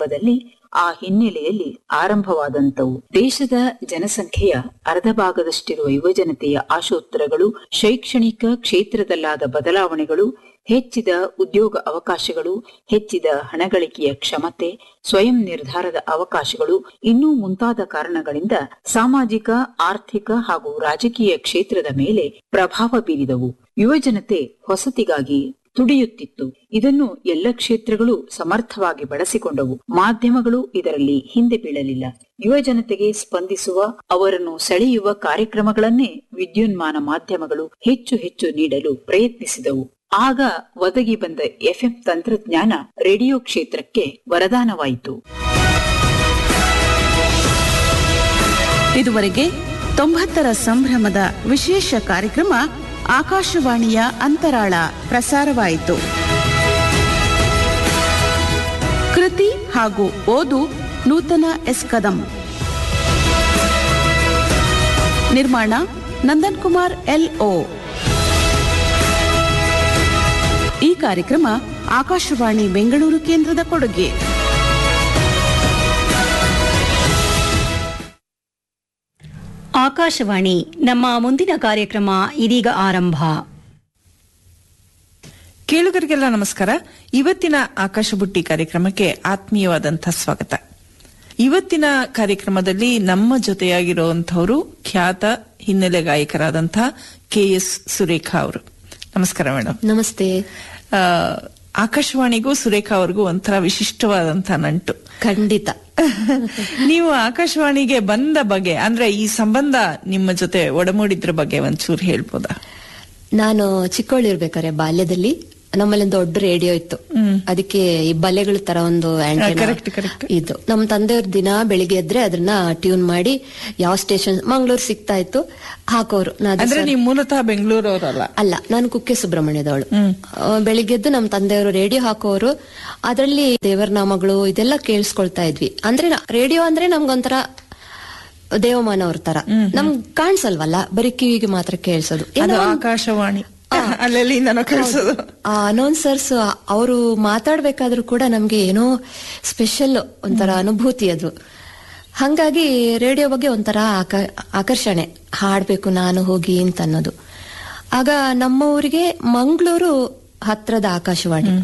ಸಂದರ್ಭದಲ್ಲಿ ಆ ಹಿನ್ನೆಲೆಯಲ್ಲಿ ಆರಂಭವಾದಂತವು ದೇಶದ ಜನಸಂಖ್ಯೆಯ ಅರ್ಧ ಭಾಗದಷ್ಟಿರುವ ಯುವಜನತೆಯ ಆಶೋತ್ತರಗಳು ಶೈಕ್ಷಣಿಕ ಕ್ಷೇತ್ರದಲ್ಲಾದ ಬದಲಾವಣೆಗಳು ಹೆಚ್ಚಿದ ಉದ್ಯೋಗ ಅವಕಾಶಗಳು ಹೆಚ್ಚಿದ ಹಣಗಳಿಕೆಯ ಕ್ಷಮತೆ ಸ್ವಯಂ ನಿರ್ಧಾರದ ಅವಕಾಶಗಳು ಇನ್ನೂ ಮುಂತಾದ ಕಾರಣಗಳಿಂದ ಸಾಮಾಜಿಕ ಆರ್ಥಿಕ ಹಾಗೂ ರಾಜಕೀಯ ಕ್ಷೇತ್ರದ ಮೇಲೆ ಪ್ರಭಾವ ಬೀರಿದವು ಯುವಜನತೆ ಹೊಸತಿಗಾಗಿ ತುಡಿಯುತ್ತಿತ್ತು ಇದನ್ನು ಎಲ್ಲ ಕ್ಷೇತ್ರಗಳು ಸಮರ್ಥವಾಗಿ ಬಳಸಿಕೊಂಡವು ಮಾಧ್ಯಮಗಳು ಇದರಲ್ಲಿ ಹಿಂದೆ ಬೀಳಲಿಲ್ಲ ಯುವಜನತೆಗೆ ಸ್ಪಂದಿಸುವ ಅವರನ್ನು ಸೆಳೆಯುವ ಕಾರ್ಯಕ್ರಮಗಳನ್ನೇ ವಿದ್ಯುನ್ಮಾನ ಮಾಧ್ಯಮಗಳು ಹೆಚ್ಚು ಹೆಚ್ಚು ನೀಡಲು ಪ್ರಯತ್ನಿಸಿದವು ಆಗ ಒದಗಿ ಬಂದ ಎಫ್ಎಂ ತಂತ್ರಜ್ಞಾನ ರೇಡಿಯೋ ಕ್ಷೇತ್ರಕ್ಕೆ ವರದಾನವಾಯಿತು ಇದುವರೆಗೆ ತೊಂಬತ್ತರ ಸಂಭ್ರಮದ ವಿಶೇಷ ಕಾರ್ಯಕ್ರಮ ಆಕಾಶವಾಣಿಯ ಅಂತರಾಳ ಪ್ರಸಾರವಾಯಿತು ಕೃತಿ ಹಾಗೂ ಓದು ನೂತನ ಎಸ್ ಕದಂ ನಿರ್ಮಾಣ ನಂದನ್ ಕುಮಾರ್ ಎಲ್ ಓ ಈ ಕಾರ್ಯಕ್ರಮ ಆಕಾಶವಾಣಿ ಬೆಂಗಳೂರು ಕೇಂದ್ರದ ಕೊಡುಗೆ ಆಕಾಶವಾಣಿ ನಮ್ಮ ಮುಂದಿನ ಕಾರ್ಯಕ್ರಮ ಇದೀಗ ಆರಂಭ ಕೇಳುಗರಿಗೆಲ್ಲ ನಮಸ್ಕಾರ ಇವತ್ತಿನ ಆಕಾಶ ಬುಟ್ಟಿ ಕಾರ್ಯಕ್ರಮಕ್ಕೆ ಆತ್ಮೀಯವಾದಂಥ ಸ್ವಾಗತ ಇವತ್ತಿನ ಕಾರ್ಯಕ್ರಮದಲ್ಲಿ ನಮ್ಮ ಜೊತೆಯಾಗಿರುವಂತಹವರು ಖ್ಯಾತ ಹಿನ್ನೆಲೆ ಗಾಯಕರಾದಂಥ ಕೆ ಎಸ್ ಸುರೇಖಾ ಅವರು ನಮಸ್ಕಾರ ಮೇಡಮ್ ನಮಸ್ತೆ ಆ, ಆಕಾಶವಾಣಿಗೂ ಸುರೇಖಾ ಅವ್ರಿಗೂ ಒಂಥರ ವಿಶಿಷ್ಟವಾದಂಥ ನಂಟು ಖಂಡಿತ ನೀವು ಆಕಾಶವಾಣಿಗೆ ಬಂದ ಬಗ್ಗೆ ಅಂದ್ರೆ ಈ ಸಂಬಂಧ ನಿಮ್ಮ ಜೊತೆ ಒಡಮೂಡಿದ್ರ ಬಗ್ಗೆ ಒಂಚೂರು ಹೇಳ್ಬೋದಾ ನಾನು ಚಿಕ್ಕವಳಿರ್ಬೇಕಾರೆ ಬಾಲ್ಯದಲ್ಲಿ ನಮ್ಮಲ್ಲಿ ಒಂದು ದೊಡ್ಡ ರೇಡಿಯೋ ಇತ್ತು ಅದಕ್ಕೆ ಈ ಬಲೆಗಳ ತರ ಒಂದು antenna correct, correct. ಇದ್ದು ನಮ್ಮ ತಂದೆಯವ್ರ ದಿನ ಬೆಳಿಗ್ಗೆ ಎದ್ರೆ ಅದನ್ನ ಟ್ಯೂನ್ ಮಾಡಿ ಯಾವ ಸ್ಟೇಷನ್ ಮಂಗಳೂರು ಸಿಗ್ತಾ ಇತ್ತು ಹಾಕೋರು ನಾ ಅದು ಅಂದ್ರೆ ಸರ್- ನೀವು ಮೂಲತಃ ಬೆಂಗಳೂರವರಲ್ಲ ಅಲ್ಲ ನಾನು ಕುಕ್ಕೆ ಸುಬ್ರಹ್ಮಣ್ಯದವಳು ಆ, ಬೆಳಿಗ್ಗೆದ್ದು ನಮ್ಮ ತಂದೆಯವರು ರೇಡಿಯೋ ಹಾಕೋರು ಅದರಲ್ಲಿ ದೇವರ ನಾಮಗಳು ಇದೆಲ್ಲ ಕೇಳಿಸ್ಕೊಳ್ತಾ ಇದ್ವಿ ಅಂದ್ರೆ ರೇಡಿಯೋ ಅಂದ್ರೆ ನಮ್ಗೊಂಥರ ದೇವಮಾನವ್ರ ತರ ನಮ್ಗ್ ಕಾಣಿಸಲ್ವಲ್ಲ ಬರೀ ಕಿವಿಗೆ ಮಾತ್ರ ಕೇಳಿಸೋದು ಅದು ಆಕಾಶವಾಣಿ ಅಲ್ಲೆಲ್ಲಿ ನಾನು ಕಳ್ಸೋದು ಆ ಅನೌನ್ಸರ್ಸ್ ಅವರು ಮಾತಾಡ್ಬೇಕಾದ್ರೂ ಕೂಡ ನಮ್ಗೆ ಏನೋ ಸ್ಪೆಷಲ್ ಒಂಥರ ಅನುಭೂತಿ ಅದು ಹಂಗಾಗಿ ರೇಡಿಯೋ ಬಗ್ಗೆ ಒಂಥರ ಆಕ- ಆಕರ್ಷಣೆ ಹಾಡ್ಬೇಕು ನಾನು ಹೋಗಿ ಅಂತ ಅನ್ನೋದು ಆಗ ನಮ್ಮ ಊರಿಗೆ ಮಂಗಳೂರು ಹತ್ರದ ಆಕಾಶವಾಣಿ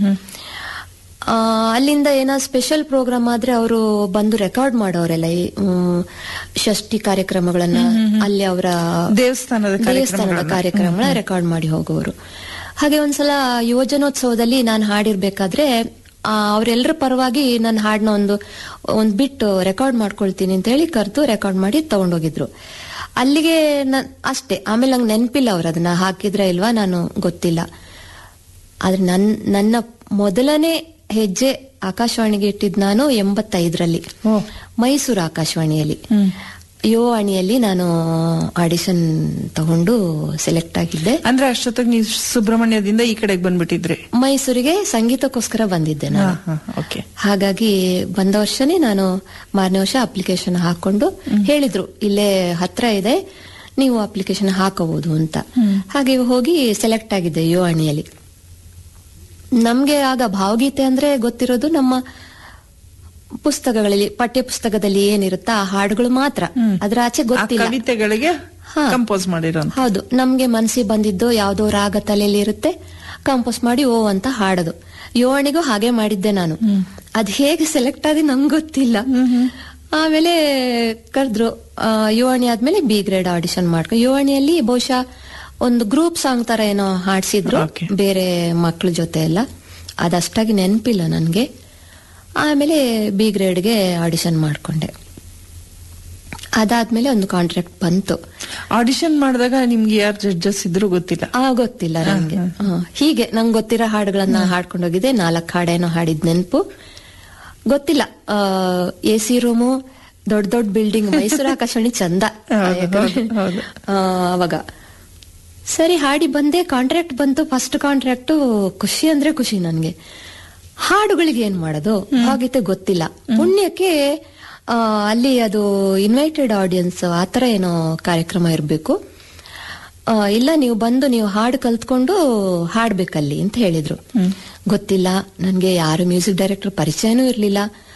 ಆ, ಅಲ್ಲಿಂದ ಏನೋ ಸ್ಪೆಷಲ್ ಪ್ರೋಗ್ರಾಮ್ ಆದ್ರೆ ಅವರು ಬಂದು ರೆಕಾರ್ಡ್ ಮಾಡೋರೆಲ್ಲ ಈ ಮ್, ಷಷ್ಠಿ ಕಾರ್ಯಕ್ರಮಗಳನ್ನ ಅಲ್ಲಿ ಅವರ ದೇವಸ್ಥಾನದ ದೇವಸ್ಥಾನದ ಕಾರ್ಯಕ್ರಮ ರೆಕಾರ್ಡ್ ಮಾಡಿ ಹೋಗೋರು ಹಾಗೆ ಒಂದ್ಸಲ ಯುವಜನೋತ್ಸವದಲ್ಲಿ ನಾನು ಹಾಡಿರ್ಬೇಕಾದ್ರೆ ಆ, ಅವ್ರೆಲ್ರ ಪರವಾಗಿ ನನ್ನ ಹಾಡನ್ನ ಒಂದು ಒಂದ್ ಬಿಟ್ಟು ರೆಕಾರ್ಡ್ ಮಾಡ್ಕೊಳ್ತೀನಿ ಅಂತ ಹೇಳಿ ಕರೆದು ರೆಕಾರ್ಡ್ ಮಾಡಿ ತಗೊಂಡೋಗಿದ್ರು ಅಲ್ಲಿಗೆ ನನ್ ಅಷ್ಟೇ ಆಮೇಲೆ ನಂಗೆ ನೆನಪಿಲ್ಲ ಅವ್ರು ಅದನ್ನ ಹಾಕಿದ್ರ ಇಲ್ವಾ ನಾನು ಗೊತ್ತಿಲ್ಲ ಆದ್ರೆ ನನ್ ನನ್ನ ಮೊದಲನೇ ಹೆಜ್ಜೆ ಆಕಾಶವಾಣಿಗೆ ಇಟ್ಟಿದ್ ನಾನು ಎಂಬತ್ತೈದರಲ್ಲಿ ಮೈಸೂರು ಆಕಾಶವಾಣಿಯಲ್ಲಿ ಯೋ ಅಣಿಯಲ್ಲಿ ನಾನು ಆಡಿಷನ್ ತಗೊಂಡು ಸೆಲೆಕ್ಟ್ ಆಗಿದ್ದೆ ಅಂದ್ರೆ ಅಷ್ಟೊತ್ತಿಗೆ ನೀವು ಸುಬ್ರಹ್ಮಣ್ಯದಿಂದ ಈ ಕಡೆಗೆ ಬಂದ್ಬಿಟ್ಟಿದ್ರಿ ಮೈಸೂರಿಗೆ ಸಂಗೀತಕ್ಕೋಸ್ಕರ ಬಂದಿದ್ದೆ ನಾನು ಓಕೆ ಹಾಗಾಗಿ ಬಂದ ವರ್ಷನೇ ನಾನು ಮಾರನೇ ವರ್ಷ ಅಪ್ಲಿಕೇಶನ್ ಹಾಕೊಂಡು ಹೇಳಿದ್ರು ಇಲ್ಲೇ ಹತ್ರ ಇದೆ ನೀವು ಅಪ್ಲಿಕೇಶನ್ ಹಾಕಬಹುದು ಅಂತ ಹಾಗೆ ಹೋಗಿ ಸೆಲೆಕ್ಟ್ ಆಗಿದ್ದೆ ಯೋ ಅಣಿಯಲ್ಲಿ ನಮ್ಗೆ ಆಗ ಭಾವಗೀತೆ ಅಂದ್ರೆ ಗೊತ್ತಿರೋದು ನಮ್ಮ ಪುಸ್ತಕಗಳಲ್ಲಿ ಪಠ್ಯ ಪುಸ್ತಕದಲ್ಲಿ ಏನಿರುತ್ತಾ ಆ ಹಾಡುಗಳು ಮಾತ್ರ ಅದ್ರ ಆಚೆ ಆ ಗೊತ್ತಿಲ್ಲ ಕವಿತೆಗಳಿಗೆ ಹಾ. ಕಂಪೋಸ್ ಮಾಡಿರೋ ಹೌದು ನಮ್ಗೆ ಮನಸ್ಸಿಗೆ ಬಂದಿದ್ದು ಯಾವ್ದೋ ರಾಗ ತಲೆಯಲ್ಲಿ ಇರುತ್ತೆ ಕಂಪೋಸ್ ಮಾಡಿ ಓ ಅಂತ ಹಾಡೋದು ಯೋವಣಿಗೂ ಹಾಗೆ ಮಾಡಿದ್ದೆ ನಾನು ಅದ್ ಹೇಗೆ ಸೆಲೆಕ್ಟ್ ಆಗಿ ನಂಗೆ ಗೊತ್ತಿಲ್ಲ ಆಮೇಲೆ ಕರೆದ್ರು ಯೋವಣಿ ಆದ್ಮೇಲೆ ಬಿ ಗ್ರೇಡ್ ಆಡಿಷನ್ ಮಾಡ್ಕೊಂಡು ಯೋವಣಿಯಲ್ಲಿ ಬಹುಶಃ ಒಂದು ಗ್ರೂಪ್ ಸಾಂಗ್ ತರ ಏನೋ ಹಾಡ್ಸಿದ್ರು Okay. ಬೇರೆ ಮಕ್ಳ ಜೊತೆ ಎಲ್ಲ ಅದಷ್ಟಾಗಿ ನೆನಪಿಲ್ಲ ನನ್ಗೆ ಆಮೇಲೆ ಬಿ ಗ್ರೇಡ್ಗೆ ಆಡಿಷನ್ ಮಾಡ್ಕೊಂಡೆ ಅದಾದ್ಮೇಲೆ ಒಂದು ಕಾಂಟ್ರಾಕ್ಟ್ ಬಂತು ಆಡಿಷನ್ ಮಾಡಿದಾಗ ನಿಮ್ಗೆ ಯಾರು ಜಡ್ಜಸ್ ಇದ್ರು ಗೊತ್ತಿಲ್ಲ ಆ ಗೊತ್ತಿಲ್ಲ ನಂಗೆ ಹ. ಹೀಗೆ ನಂಗೆ ಗೊತ್ತಿರೋ ಹಾಡುಗಳನ್ನ ಹಾಡ್ಕೊಂಡು ಹೋಗಿದ್ದೆ ನಾಲ್ಕು ಹಾಡೇನೋ ಹಾಡಿದ್ ನೆನಪು ಗೊತ್ತಿಲ್ಲ ಎ ಸಿ ರೂಮು ದೊಡ್ಡ ದೊಡ್ಡ ಬಿಲ್ಡಿಂಗ್ ಮೈಸೂರು ಆಕಾಶವಾಣಿ ಚಂದ ಯಾಕಂದ್ರೆ, ಆ, ಅವಾಗ ಸರಿ ಹಾಡಿ ಬಂದೆ ಕಾಂಟ್ರಾಕ್ಟ್ ಬಂತು ಫಸ್ಟ್ ಕಾಂಟ್ರಾಕ್ಟ್ ಖುಷಿ ಅಂದ್ರೆ ಖುಷಿ ನನ್ಗೆ ಹಾಡುಗಳಿಗೆ ಏನ್ ಮಾಡೋದು ಹಾಗೈತೆ ಗೊತ್ತಿಲ್ಲ ಪುಣ್ಯಕ್ಕೆ ಆ, ಅಲ್ಲಿ ಅದು ಇನ್ವೈಟೆಡ್ ಆಡಿಯನ್ಸ್ ಆತರ ಏನೋ ಕಾರ್ಯಕ್ರಮ ಇರಬೇಕು ಇಲ್ಲ ನೀವು ಬಂದು ನೀವು ಹಾಡು ಕಲ್ತ್ಕೊಂಡು ಹಾಡ್ಬೇಕಲ್ಲಿ ಅಂತ ಹೇಳಿದ್ರು ಗೊತ್ತಿಲ್ಲ ನನ್ಗೆ ಯಾರು ಮ್ಯೂಸಿಕ್ ಡೈರೆಕ್ಟರ್ ಪರಿಚಯನೂ ಇರ್ಲಿಲ್ಲ